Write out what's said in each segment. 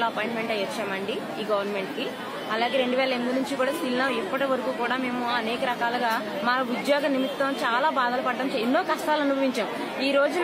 సార్లు అపాయింట్మెంట్ అయ్యి వచ్చామండి ఈ గవర్నమెంట్ కి అలాగే రెండు వేల ఎనిమిది నుంచి కూడా స్టిల్ ఇప్పటి వరకు కూడా మేము అనేక రకాలుగా మా ఉద్యోగ నిమిత్తం చాలా బాధలు పడడం ఎన్నో కష్టాలు అనుభవించాం ఈ రోజున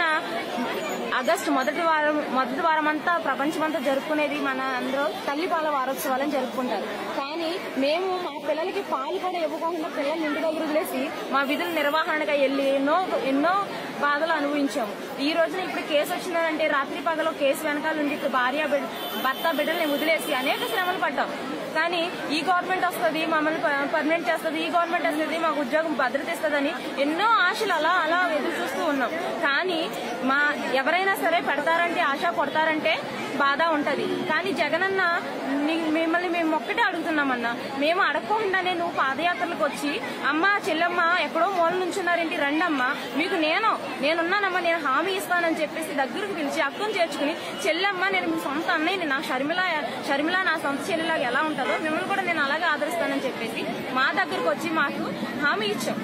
ఆగస్టు మొదటి వారం మొదటి వారం అంతా ప్రపంచమంతా జరుపుకునేది మన అందరూ తల్లిపాల వారోత్సవాలను జరుపుకుంటారు కానీ మేము మా పిల్లలకి పాలు కూడా ఇవ్వకుండా పిల్లల్ని ఇంటి దగ్గర వదిలేసి మా విధుల నిర్వహణగా వెళ్ళి ఎన్నో ఎన్నో బాధలు అనుభవించాము ఈ రోజున ఇప్పుడు కేసు వచ్చిందంటే రాత్రి పగలు కేసు వెనకాల ఉండి ఇప్పుడు భార్య బిడ్డ భర్త బిడ్డల్ని వదిలేసి అనేక శ్రమలు పడ్డాం కానీ ఈ గవర్నమెంట్ వస్తుంది మమ్మల్ని పర్మనెంట్ చేస్తుంది ఈ గవర్నమెంట్ వస్తుంది మాకు ఉద్యోగం భద్రత ఇస్తుందని ఎన్నో ఆశలు అలా అలా ఎదురు చూస్తూ ఉన్నాం కానీ మా ఎవరైనా సరే పెడతారంటే ఆశ కొడతారంటే బాధ ఉంటది కానీ జగనన్న నీ- మిమ్మల్ని మేము ఒక్కటే అడుగుతున్నామన్నా మేము అడగకుండానే నువ్వు పాదయాత్రలకు వచ్చి అమ్మ చెల్లమ్మ ఎక్కడో మూల నుంచున్నారేంటి రండమ్మ మీకు నేను నేనున్నానమ్మా నేను హామీ ఇస్తానని చెప్పేసి దగ్గరకు పిలిచి అక్కను చేర్చుకుని చెల్లమ్మ నేను మీ సొంత అన్నయ్యని నా షర్మిల షర్మిల నా సొంత చెల్లిలాగా ఎలా ఉంటుందో మిమ్మల్ని కూడా నేను అలాగే ఆదరిస్తానని చెప్పేసి మా దగ్గరకు వచ్చి మాకు హామీ ఇచ్చాం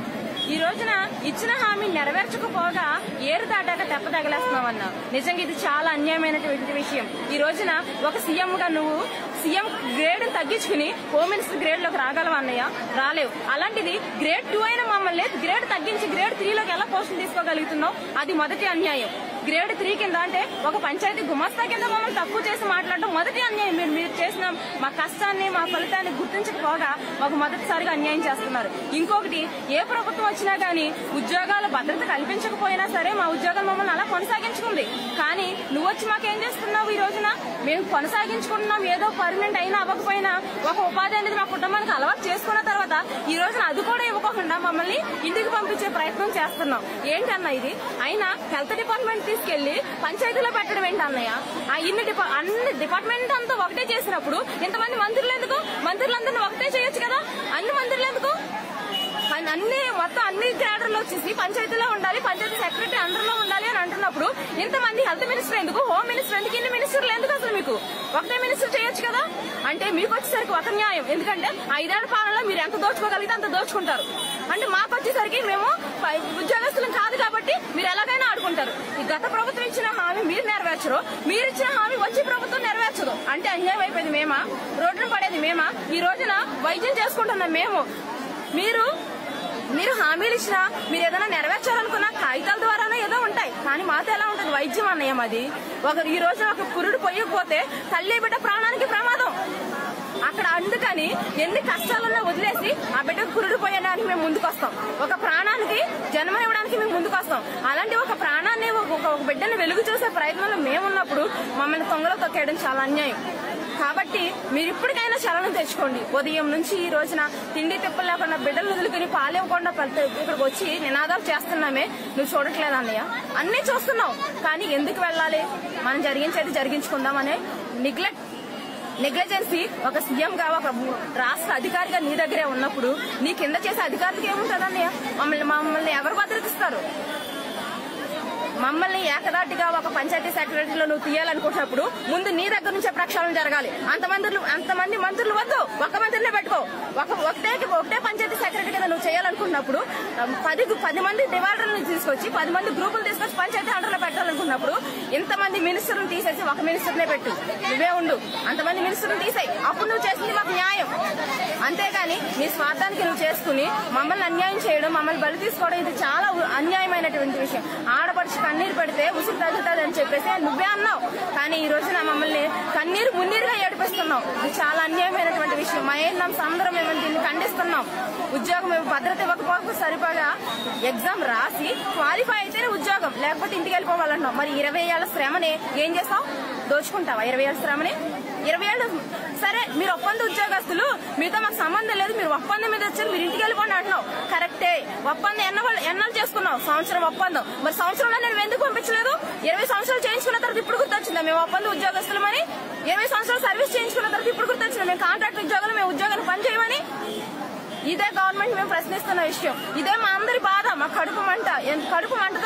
ఈ రోజున ఇచ్చిన హామీ నెరవేర్చకపోగా ఏరు దాటాక తెప్ప తగలేస్తున్నావన్నా నిజంగా ఇది చాలా అన్యాయమైనటువంటి విషయం ఈ రోజున ఒక సీఎం గా నువ్వు సీఎం గ్రేడ్ తగ్గించుకుని హోమ్ మినిస్టర్ గ్రేడ్ లోకి రాగలవా అన్నయ్య రాలేవు అలాంటిది గ్రేడ్ టూ అయిన మమ్మల్ని గ్రేడ్ తగ్గించి గ్రేడ్ త్రీలోకి ఎలా పోస్టులు తీసుకోగలుగుతున్నావు అది మొదటి అన్యాయం గ్రేడ్ త్రీ కింద అంటే ఒక పంచాయతీ గుమస్తా కింద మమ్మల్ని తక్కువ చేసి మాట్లాడడం మొదటి అన్యాయం మీరు మీరు చేసిన మా కష్టాన్ని మా ఫలితాన్ని గుర్తించకపోగా మాకు మొదటిసారిగా అన్యాయం చేస్తున్నారు ఇంకొకటి ఏ ప్రభుత్వం వచ్చినా గానీ ఉద్యోగాల భద్రత కల్పించకపోయినా సరే మా ఉద్యోగాలు మమ్మల్ని అలా కొనసాగించుకుంది కానీ నువ్వు వచ్చి మాకేం చేస్తున్నావు ఈ రోజున మేము కొనసాగించుకుంటున్నాం ఏదో పర్మనెంట్ అయినా అవ్వకపోయినా ఒక ఉపాధి అనేది మా కుటుంబానికి అలవాటు చేసుకున్న తర్వాత ఈ రోజున అది కూడా ఇవ్వకుండా మమ్మల్ని ఇంటికి పంపించే ప్రయత్నం చేస్తున్నాం ఏంటన్నా ఇది అయినా హెల్త్ డిపార్ట్మెంట్ తీసుకెళ్లి పంచాయతీలో పెట్టడం ఏంటి అన్నయ్య ఆ ఇన్ని డిపా- అన్ని డిపార్ట్మెంట్ అంతా ఒకటే చేసినప్పుడు ఇంతమంది మంత్రులు ఎందుకు మంత్రులందరినీ ఒకటే చేయొచ్చు కదా అన్ని మంత్రులు ఎందుకు అన్ని- అన్ని మొత్తం అన్ని గ్రేడర్లు వచ్చేసి పంచాయతీలో ఉండాలి పంచాయతీ సెక్రటరీ అందరిలో ఉండాలి అని అంటున్నప్పుడు ఇంతమంది హెల్త్ మినిస్టర్ ఎందుకు హోమ్ మినిస్టర్ ఎందుకు ఇన్ని మినిస్టర్లు ఎందుకు అసలు మీకు ఒకటే మినిస్టర్ చేయొచ్చు కదా అంటే మీకు వచ్చేసరికి ఒక న్యాయం ఎందుకంటే ఐదేళ్ల పాలనలో మీరు ఎంత దోచుకోగలిగితే అంత దోచుకుంటారు అంటే మాకు వచ్చేసరికి మేము పై- ఉద్యోగస్తులం కాదు కాబట్టి మీరు ఎలాగైనా ఆడుకుంటారు ఈ గత ప్రభుత్వం ఇచ్చిన హామీ మీరు నెరవేర్చరు మీరు ఇచ్చిన హామీ వచ్చి ప్రభుత్వం నెరవేర్చదు అంటే అన్యాయం అయిపోయింది మేమా రోడ్డున పడేది మేమా ఈ రోజున వైద్యం చేసుకుంటున్నాం మేము మీరు మీరు హామీలు ఇచ్చినా మీరు ఏదైనా నెరవేర్చాలనుకున్న కాగితాల ద్వారానే ఏదో ఉంటాయి కానీ మాతో ఎలా ఉంటుంది వైద్యం అన్నయ్య మాది ఒకరు ఈ రోజు ఒక పురుడు పొయ్యకపోతే తల్లి బిడ్డ ప్రాణానికి ప్రమాదం అక్కడ అందుకని ఎన్ని కష్టాలలో వదిలేసి ఆ బిడ్డకు పురుడు పోయడానికి మేము ముందుకొస్తాం ఒక ప్రాణానికి జన్మనివ్వడానికి మేము ముందుకొస్తాం అలాంటి ఒక ప్రాణాన్ని ఒక ఒక బిడ్డని వెలుగు చూసే ప్రయత్నంలో మేమున్నప్పుడు మమ్మల్ని తొంగలో తొక్కేయడం చాలా అన్యాయం కాబట్టి మీరు ఇప్పటికైనా చలనం తెచ్చుకోండి ఉదయం నుంచి ఈ రోజున తిండి తిప్పలు లేకుండా బిడ్డలు వదులుకుని పాలివ్వకుండా ప్రతి- ఇక్కడికి వచ్చి నినాదాలు చేస్తున్నామే నువ్వు చూడట్లేదు అన్నయ్య అన్ని చూస్తున్నావు కానీ ఎందుకు వెళ్ళాలి మనం జరిగించేది జరిగించుకుందామనే నిగ్లెక్ట్ నెగ్లిజెన్సీ ఒక సీఎం గా ఒక రాష్ట్ర అధికారిగా నీ దగ్గరే ఉన్నప్పుడు నీ కింద చేసే అధికారికి ఏముంటుంది అన్నయ్య మమ్మల్ని మమ్మల్ని ఎవరు భద్రతిస్తారు మమ్మల్ని ఏకదాటిగా ఒక పంచాయతీ సెక్రటరీలో నువ్వు తీయాలనుకుంటున్నప్పుడు ముందు నీ దగ్గర నుంచే ప్రక్షాళన జరగాలి అంత మంత్రులు అంతమంది మంత్రులు వద్దు ఒక మంత్రినే పెట్టుకో ఒక ఒకటే ఒకటే పంచాయతీ సెక్రటరీ కింద నువ్వు చేయాలనుకున్నప్పుడు um, పది పది మంది డివైడర్లను తీసుకొచ్చి పది మంది గ్రూపులు తీసుకొచ్చి పంచాయతీ అండర్లో పెట్టాలనుకున్నప్పుడు ఇంతమంది మినిస్టర్లు తీసేసి ఒక మినిస్టర్నే పెట్టు నువ్వే ఉండు అంతమంది మినిస్టర్లు తీసేయి అప్పుడు నువ్వు చేసింది మాకు న్యాయం అంతేగాని నీ స్వార్థానికి నువ్వు చేసుకుని మమ్మల్ని అన్యాయం చేయడం మమ్మల్ని బలి తీసుకోవడం ఇది చాలా ఉ- అన్యాయమైనటువంటి విషయం ఆడపడిచి కన్నీరు పెడితే ఉసురు తగ్గుతుంది అని చెప్పేసి నువ్వే అన్నావు కానీ ఈ రోజున మమ్మల్ని కన్నీరు మున్నీరుగా ఏడిపిస్తున్నావు ఇది చాలా అన్యాయమైనటువంటి విషయం మా ఏంటమ్స్ అందరం మేము దీన్ని ఖండిస్తున్నాం ఉద్యోగం మేము భద్రత ఇవ్వకపోతే సరిపడా ఎగ్జామ్ రాసి క్వాలిఫై అయితేనే ఉద్యోగం లేకపోతే ఇంటికి వెళ్ళిపోవాలంటున్నాం మరి ఇరవై ఏళ్ల శ్రమని ఏం చేస్తావు దోచుకుంటావా ఇరవై ఏళ్ల శ్రమని ఇరవై ఏళ్ళు సరే మీరు ఒప్పంద ఉద్యోగస్తులు మీతో మాకు సంబంధం లేదు మీరు ఒప్పందం మీద వచ్చారు మీరు ఇంటికి వెళ్ళిపోండి అంటున్నావు కరెక్టే ఒప్పందం ఎన్న ఎన్నాళ్ళు చేసుకున్నావు సంవత్సరం ఒప్పందం మరి సంవత్సరంలో నేను ఎందుకు పంపించలేదు ఇరవై సంవత్సరాలు చేయించుకున్న తర్వాత ఇప్పుడు గుర్తొచ్చిందా మేము ఒప్పంద ఉద్యోగస్తులమని ఇరవై సంవత్సరాలు సర్వీస్ చేయించుకున్న తర్వాత ఇప్పుడు గుర్తొచ్చిందా మేము కాంట్రాక్ట్ ఉద్యోగాలు మేము ఉద్యోగాలు పని చేయమని ఇదే గవర్నమెంట్ మేము ప్రశ్నిస్తున్న విషయం ఇదే మా అందరి బాధ మా కడుపు మంట ఎంత కడుపు మంటతో మీరు అనుకో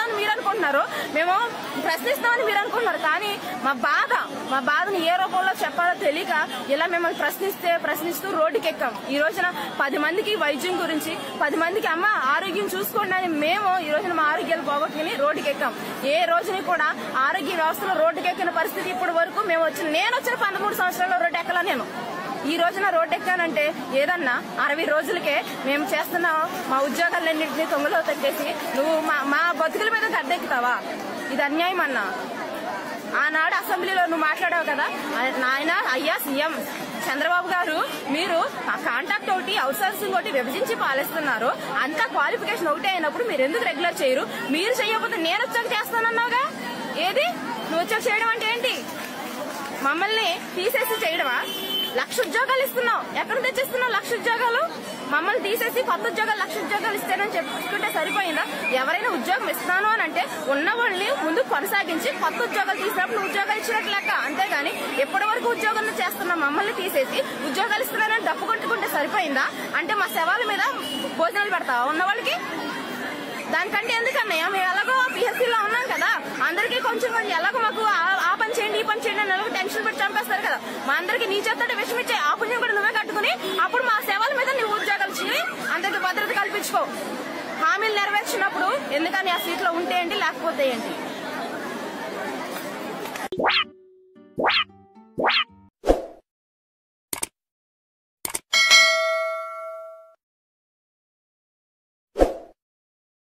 అనుకుంటున్నారు మేము ప్రశ్నిస్తామని మీరు అనుకుంటున్నారు కానీ మా బాధ మా బాధను ఏ రూపంలో చెప్పాలో తెలియక ఇలా మిమ్మల్ని ప్రశ్నిస్తే ప్రశ్నిస్తూ రోడ్డుకి ఎక్కాం ఈ రోజున పది మందికి వైద్యం గురించి పది మందికి అమ్మ ఆరోగ్యం చూసుకోండి అని మేము ఈ రోజున మా ఆరోగ్యాలు పోగొట్టుకుని రోడ్డుకి ఎక్కాం ఏ రోజుని కూడా ఆరోగ్య వ్యవస్థలో రోడ్డుకి ఎక్కిన పరిస్థితి ఇప్పటి వరకు మేము వచ్చిన నేను వచ్చిన పదమూడు సంవత్సరాల్లో రోడ్డు ఎక్కలా నేను ఈ రోజున రోడ్డు ఎక్కానంటే ఏదన్నా అరవై రోజులకే మేము చేస్తున్న మా ఉద్యోగాలన్నింటినీ తొంగలో తగ్గేసి నువ్వు మా మా బతుకుల మీద గద్దెక్కుతావా ఇది అన్యాయం అన్నా ఆనాడు అసెంబ్లీలో నువ్వు మాట్లాడావు కదా ఆ- నాయన అయ్యా సీఎం చంద్రబాబు గారు మీరు ఆ కాంటాక్ట్ ఒకటి అవుట్సోర్సింగ్ ఒకటి విభజించి పాలిస్తున్నారు అంతా క్వాలిఫికేషన్ ఒకటే అయినప్పుడు మీరు ఎందుకు రెగ్యులర్ చేయరు మీరు చేయకపోతే నేను వచ్చాక చేస్తానన్నావుగా ఏది నువ్వు వచ్చాక చేయడం అంటే ఏంటి మమ్మల్ని తీసేసి చేయడమా లక్ష ఉద్యోగాలు ఇస్తున్నావు ఎక్కడ తెచ్చిస్తున్నావు లక్ష ఉద్యోగాలు మమ్మల్ని తీసేసి కొత్త ఉద్యోగాలు లక్ష ఉద్యోగాలు ఇస్తానని చెప్పుకుంటే సరిపోయిందా ఎవరైనా ఉద్యోగం ఇస్తాను అని అంటే ఉన్న వాళ్ళని ముందు కొనసాగించి కొత్త ఉద్యోగాలు తీసినప్పుడు నువ్వు ఉద్యోగాలు ఇచ్చినట్టు లెక్క అంతేగాని ఎప్పటి వరకు ఉద్యోగం చేస్తున్న మమ్మల్ని తీసేసి ఉద్యోగాలు ఇస్తున్నానని డప్పు కొట్టుకుంటే సరిపోయిందా అంటే మా శవాల మీద భోజనాలు పెడతావా ఉన్న వాళ్ళకి దానికంటే ఎందుకన్నయ్య మేము ఎలాగో పిహెచ్సీలో ఉన్నాం కదా అందరికీ కొంచెం కొంచెం ఎలాగో మాకు ఆ- ఆ పని చేయండి ఈ పని చేయండి అని ఎలాగో టెన్షన్ పెట్టి చంపేస్తారు కదా మా అందరికి నీ చేత విషయం ఇచ్చే ఆ పుణ్యం కూడా నువ్వే కట్టుకుని అప్పుడు మా సేవల మీద నువ్వు ఉద్యోగాలు చేయి అందరికి భద్రత కల్పించుకో హామీలు నెరవేర్చినప్పుడు ఎందుకని ఆ సీట్లో ఉంటే ఏంటి లేకపోతే ఏంటి